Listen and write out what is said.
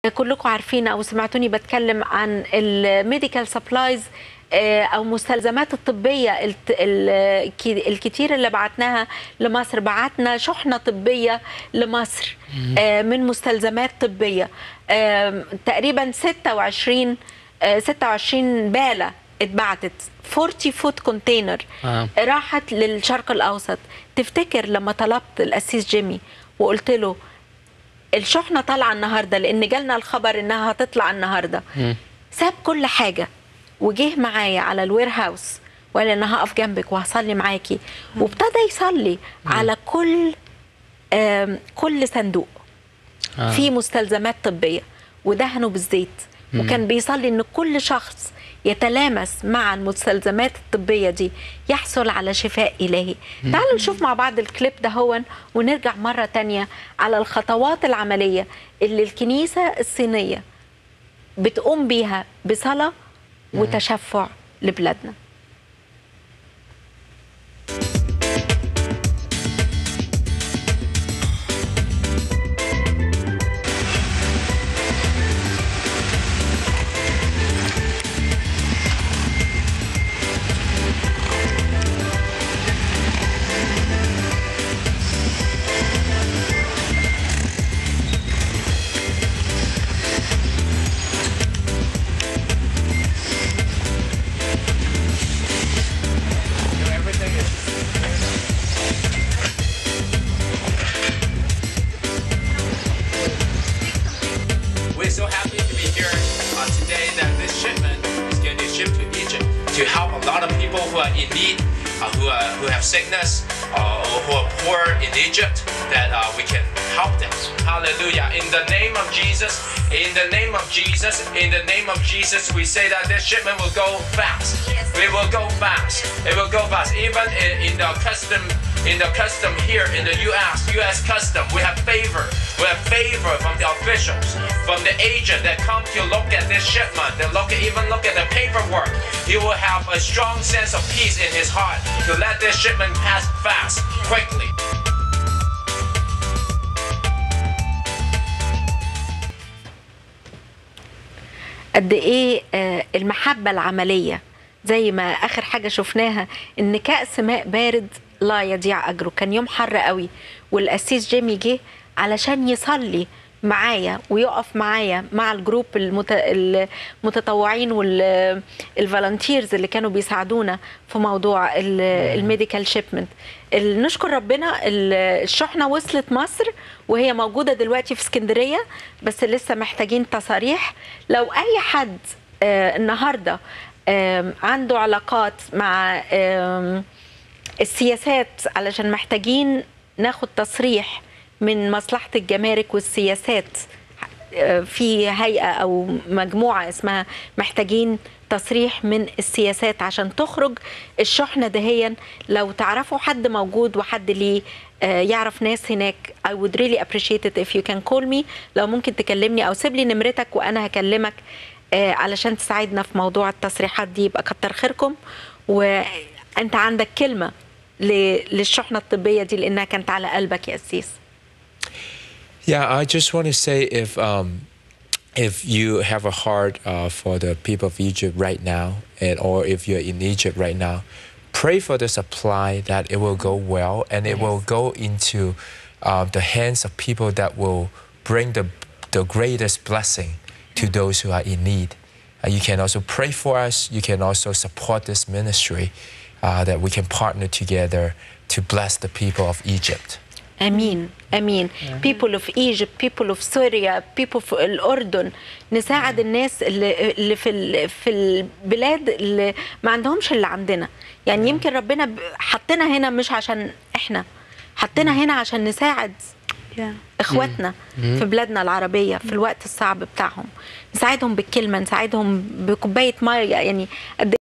كلكم عارفين او سمعتوني بتكلم عن الميديكال سبلايز او مستلزمات الطبيه الت- ال- الك- الكتير اللي بعتناها لمصر بعتنا شحنه طبيه لمصر آه، من مستلزمات طبيه آم، تقريبا 26 آه، 26 باله اتبعتت 40 فوت كونتينر آه. راحت للشرق الاوسط تفتكر لما طلبت الاسيس جيمي وقلت له الشحنه طالعه النهارده لان جالنا الخبر انها هتطلع النهارده ساب كل حاجه وجه معايا على الوير هاوس وقال انا هقف جنبك وهصلي معاكي وابتدى يصلي على كل آم، كل صندوق آه. في مستلزمات طبيه ودهنوا بالزيت وكان بيصلي ان كل شخص يتلامس مع المستلزمات الطبيه دي يحصل على شفاء الهي تعالوا نشوف مع بعض الكليب ده هون ونرجع مره تانية على الخطوات العمليه اللي الكنيسه الصينيه بتقوم بيها بصلاه وتشفع لبلادنا We're so happy to be here uh, today that this shipment is going to ship to Egypt to help a lot of people who are in need, uh, who, are, who have sickness, uh, or who are poor in Egypt, that uh, we can help them. Hallelujah. In the name of Jesus, in the name of Jesus, in the name of Jesus, we say that this shipment will go fast. It will go fast. It will go fast. Even in, in the custom in the custom here in the U.S. U.S. custom, we have favor. We have favor from the officials, from the agent that come to look at this shipment. They look even look at the paperwork. He will have a strong sense of peace in his heart to let this shipment pass fast, quickly. قد ايه آه، المحبه العمليه زي ما اخر حاجه شفناها ان كاس ماء بارد لا يضيع اجره كان يوم حر قوي والقسيس جيمي جه علشان يصلي معايا ويقف معايا مع الجروب المت... المتطوعين والفالنتيرز اللي كانوا بيساعدونا في موضوع الميديكال شيبمنت نشكر ربنا ال- الشحنه وصلت مصر وهي موجوده دلوقتي في اسكندريه بس لسه محتاجين تصاريح لو اي حد آه، النهارده آم، عنده علاقات مع آم، السياسات علشان محتاجين ناخد تصريح من مصلحة الجمارك والسياسات آه، في هيئة أو مجموعة اسمها محتاجين تصريح من السياسات عشان تخرج الشحنة دهيا لو تعرفوا حد موجود وحد ليه آه، يعرف ناس هناك I would really appreciate it if you can call me لو ممكن تكلمني أو سيب لي نمرتك وأنا هكلمك آه، علشان تساعدنا في موضوع التصريحات دي يبقى كتر خيركم وأنت عندك كلمة ل- للشحنة الطبية دي لأنها كانت على قلبك يا أسيس Yeah, I just want to say if um, if you have a heart uh, for the people of Egypt right now, and or if you're in Egypt right now, pray for the supply that it will go well and it will go into uh, the hands of people that will bring the the greatest blessing to those who are in need. Uh, you can also pray for us. You can also support this ministry uh, that we can partner together to bless the people of Egypt. امين امين people of Egypt people of Syria people في الاردن نساعد الناس اللي اللي في ال- في البلاد اللي ما عندهمش اللي عندنا يعني يمكن ربنا ب- حطنا هنا مش عشان احنا حطنا هنا عشان نساعد اخواتنا في بلادنا العربيه في الوقت الصعب بتاعهم نساعدهم بالكلمه نساعدهم بكوبايه ميه يعني قد